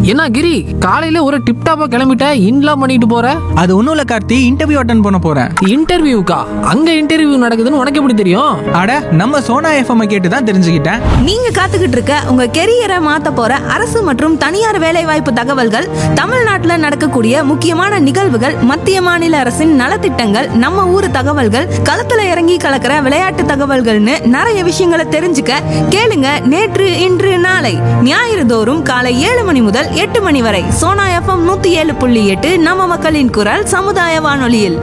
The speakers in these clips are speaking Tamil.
என்ன கிரி காலையில ஒரு டிப்டாப்பா கிளம்பிட்ட இன்லாம் பண்ணிட்டு போற அது ஒன்றும் இல்லை கார்த்தி இன்டர்வியூ அட்டன் பண்ண போகிறேன் இன்டர்வியூக்கா அங்க இன்டர்வியூ நடக்குதுன்னு உனக்கு எப்படி தெரியும் அட நம்ம சோனா எஃப்எம் கேட்டு தான் தெரிஞ்சுக்கிட்டேன் நீங்க காத்துக்கிட்டு இருக்க உங்க கெரியரை மாத்த போற அரசு மற்றும் தனியார் வேலைவாய்ப்பு தகவல்கள் தமிழ்நாட்டுல நடக்கக்கூடிய முக்கியமான நிகழ்வுகள் மத்திய மாநில அரசின் நலத்திட்டங்கள் நம்ம ஊர் தகவல்கள் களத்துல இறங்கி கலக்கிற விளையாட்டு தகவல்கள்னு நிறைய விஷயங்களை தெரிஞ்சுக்க கேளுங்க நேற்று இன்று நாளை ஞாயிறு தோறும் காலை ஏழு மணி முதல் எட்டு மணி வரை சோனா எஃப்எம் நூத்தி ஏழு புள்ளி எட்டு நம்ம மக்களின் குரல் சமுதாய வானொலியில்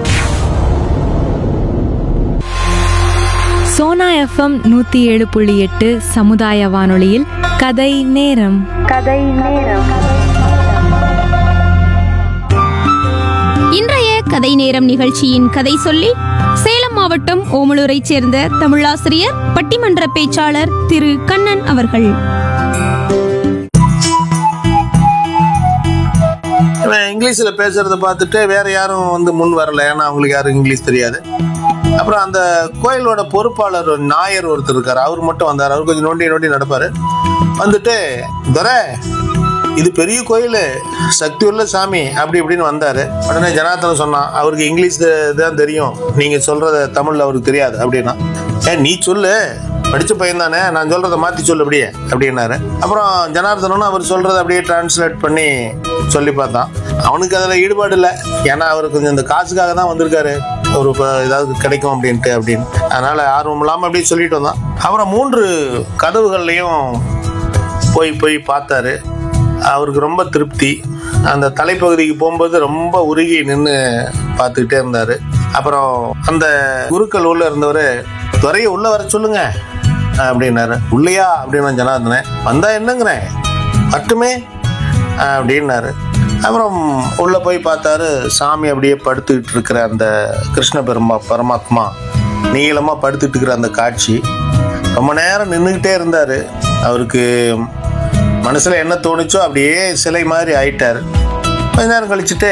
சோனா எஃப்எம் நூத்தி ஏழு புள்ளி எட்டு சமுதாய வானொலியில் கதை நேரம் இன்றைய கதை நேரம் நிகழ்ச்சியின் கதை சொல்லி சேலம் மாவட்டம் ஓமலூரைச் சேர்ந்த தமிழாசிரியர் பட்டிமன்ற பேச்சாளர் திரு கண்ணன் அவர்கள் இவன் இங்கிலீஷில் பேசுறத பார்த்துட்டு வேற யாரும் வந்து முன் வரல ஏன்னா அவங்களுக்கு யாரும் இங்கிலீஷ் தெரியாது அப்புறம் அந்த கோயிலோட பொறுப்பாளர் ஒரு நாயர் ஒருத்தர் இருக்கார் அவர் மட்டும் வந்தார் அவர் கொஞ்சம் நோண்டி நோண்டி நடப்பார் வந்துட்டு துரை இது பெரிய கோயில் சக்தி உள்ள சாமி அப்படி இப்படின்னு வந்தார் உடனே ஜனார்த்தனம் சொன்னான் அவருக்கு இங்கிலீஷ் தான் தெரியும் நீங்கள் சொல்கிறத தமிழில் அவருக்கு தெரியாது அப்படின்னா ஏ நீ சொல்லு படித்த பையன் தானே நான் சொல்கிறத மாற்றி சொல்லு அப்படியே அப்படின்னாரு அப்புறம் ஜனார்தனும் அவர் சொல்கிறத அப்படியே டிரான்ஸ்லேட் பண்ணி சொல்லி பார்த்தான் அவனுக்கு அதில் ஈடுபாடு இல்லை ஏன்னா அவர் கொஞ்சம் இந்த காசுக்காக தான் வந்திருக்காரு ஒரு இப்போ ஏதாவது கிடைக்கும் அப்படின்ட்டு அப்படின்னு அதனால் ஆர்வம் இல்லாமல் அப்படியே சொல்லிட்டு வந்தான் அப்புறம் மூன்று கதவுகள்லையும் போய் போய் பார்த்தாரு அவருக்கு ரொம்ப திருப்தி அந்த தலைப்பகுதிக்கு போகும்போது ரொம்ப உருகி நின்று பார்த்துக்கிட்டே இருந்தார் அப்புறம் அந்த குருக்கள் உள்ள இருந்தவர் துறையை உள்ள வர சொல்லுங்க அப்படின்னாரு உள்ளையா அப்படின்னு ஜனார்தனேன் வந்தா என்னங்கிறேன் மட்டுமே அப்படின்னாரு அப்புறம் உள்ள போய் பார்த்தாரு சாமி அப்படியே படுத்துக்கிட்டு இருக்கிற அந்த கிருஷ்ண பெருமா பரமாத்மா நீளமாக படுத்துட்டு இருக்கிற அந்த காட்சி ரொம்ப நேரம் நின்றுக்கிட்டே இருந்தார் அவருக்கு மனசில் என்ன தோணுச்சோ அப்படியே சிலை மாதிரி ஆயிட்டார் கொஞ்ச நேரம் கழிச்சுட்டு